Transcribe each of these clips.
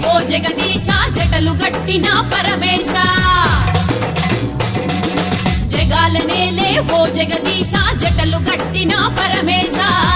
ఓ జగదీశ జటలు గట్టిన పరమేశ జగాల నేలే ఓ జగదీశ జటలు గట్టిన పరమేశ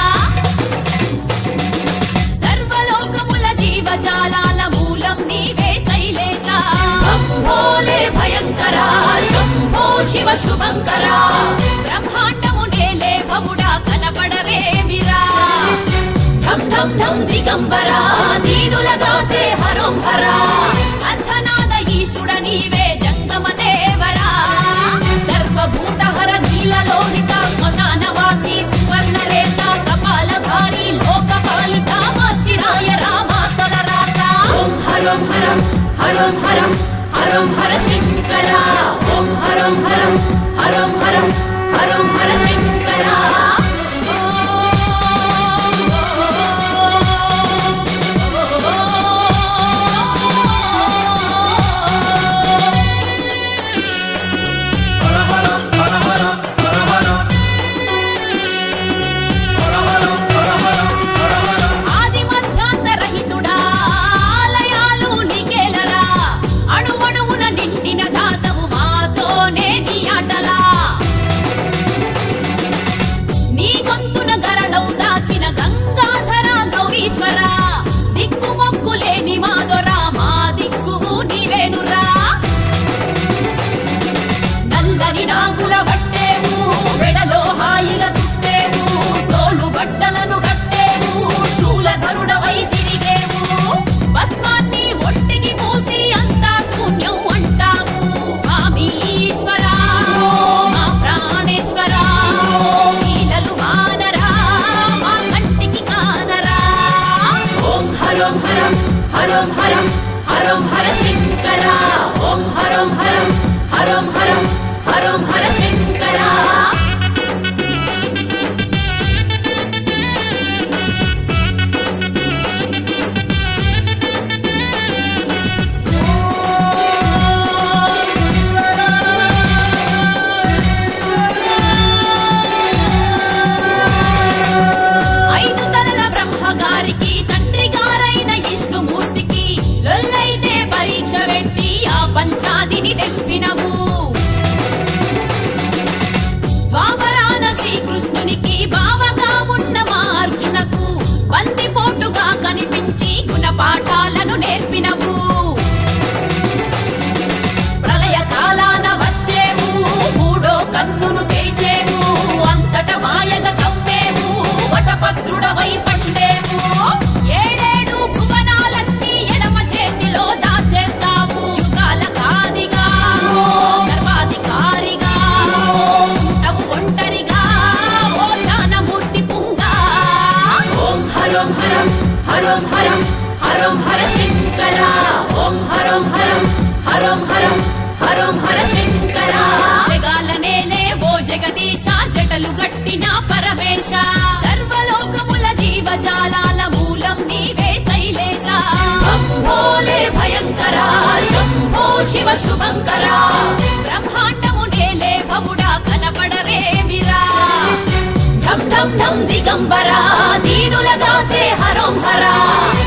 సర్వలోకముల జీవజాలాల మూలం నీవే శైలేశ భోలే భయంకర శంభో శివ శుభంకర బ్రహ్మాండము నేలే భవుడా కనపడవేమిరా ఢం ఢం ఢం దిగంబర దీనుల దాసే హరం హర అర్ధనాద ఈశుడ నీవే జంగమ దేవరా సర్వభూతహర నీలలోహిత శ్మశానవాసి సువర్ణరేత కపాలధారి లోకపాలిత చిరాయ రామా తొలరాత ఓం హరం హరం హరం హరం హరం హర శంకర ఓం హరం హరం హరం హరం హరం హర శంకర ఆది మధ్యాంతరహితుడా ఆలయాలు నీకేలరా అణువణువున నిండిన దాతవు మాతోనే నీ ఆటలా నీ గొంతున గరళం దాచిన గంగాధర గౌరీశ్వర దిక్కు మొక్కు లేని మాదొరా మా దిక్కువు నీవేనురా నల్లని నాగుల పట్టేవు వెడలో హాయిగా చుట్టేవు తోలు బట్టలను కట్టేవు శూలధరుడవై తిరిగేవు భస్మాన్ని ఒంటికి మూసి అంతా శూన్యం అంటావు స్వామి ఈశ్వర మా ప్రాణేశ్వర నీలలు మానరా మా కంటికి కానరా ఓం హరం హరం హరం హరం హరం హర శంకర ఓం హరం హరం హరం హరం హరం హర శంకర ఐదు తలల బ్రహ్మగారికి తండ్రి గారైన విష్ణుమూర్తికి లొల్లైతే పరీక్ష పెట్టి ఆ పంచాదిని తెంపినవు ద్వాపరాన శ్రీకృష్ణునికి బావగా ఉన్న మా అర్జునకు బందిపోటుగా కనిపించి గుణపాఠాలను నేర్పినవు ప్రళయ కాలాన వచ్చేవు మూడో కన్నును తెరిచేవు అంతట మాయగ కమ్మేవు వటపత్రుడవై పండేవు ఏడేడు భువనాలన్నీ ఎడమ చేతిలో దాచేస్తావు యుగాల కాదిగా సర్వాధికారిగా ఉంటావు ఒంటరిగా ఓ జ్ఞానమూర్తి పుంగా ఓం హరం హరం హరం హరం హరం హర శంకర ఓం హరం హరం హరం హరం హరం హర శంకర జగాల నేలే ఓ జగదీశ జటలు గట్టిన పరమేశ సర్వలోకముల జీవజాలాల మూలం నీవే శైలేశ భోలే భయంకర శంభో శివ శుభంకర బ్రహ్మాండము నేలే భవుడా కనపడవేమిరా ఢం ఢం ఢం దిగంబర దీనుల దాసే హరం హర